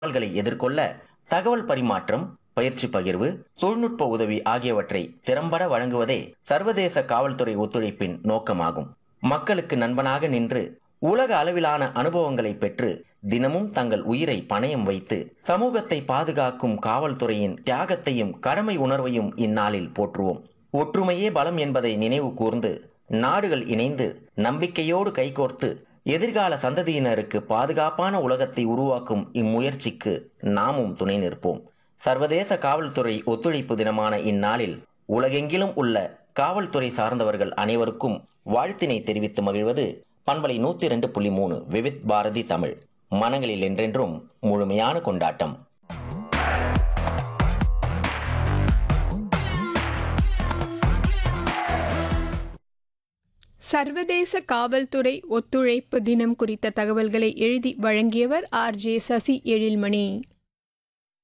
சவால்களை எதிர்கொள்ள தகவல் பரிமாற்றம் பயிற்சி பகிர்வு தொழில்நுட்ப உதவி ஆகியவற்றை திறம்பட வழங்குவதே சர்வதேச காவல்துறை ஒத்துழைப்பின் நோக்கமாகும் மக்களுக்கு நண்பனாக நின்று உலக அளவிலான அனுபவங்களை பெற்று தினமும் தங்கள் உயிரை பணயம் வைத்து சமூகத்தை பாதுகாக்கும் காவல்துறையின் தியாகத்தையும் கடமை உணர்வையும் இந்நாளில் போற்றுவோம் ஒற்றுமையே பலம் என்பதை நினைவு கூர்ந்து நாடுகள் இணைந்து நம்பிக்கையோடு கைகோர்த்து எதிர்கால சந்ததியினருக்கு பாதுகாப்பான உலகத்தை உருவாக்கும் இம்முயற்சிக்கு நாமும் துணை நிற்போம் சர்வதேச காவல்துறை ஒத்துழைப்பு தினமான இந்நாளில் உலகெங்கிலும் உள்ள காவல்துறை சார்ந்தவர்கள் அனைவருக்கும் வாழ்த்தினை தெரிவித்து மகிழ்வது பண்பலை நூத்தி ரெண்டு புள்ளி மூணு விவித் பாரதி தமிழ் மனங்களில் என்றென்றும் முழுமையான கொண்டாட்டம் சர்வதேச காவல்துறை ஒத்துழைப்பு தினம் குறித்த தகவல்களை எழுதி வழங்கியவர் ஆர் ஜே சசி எழில்மணி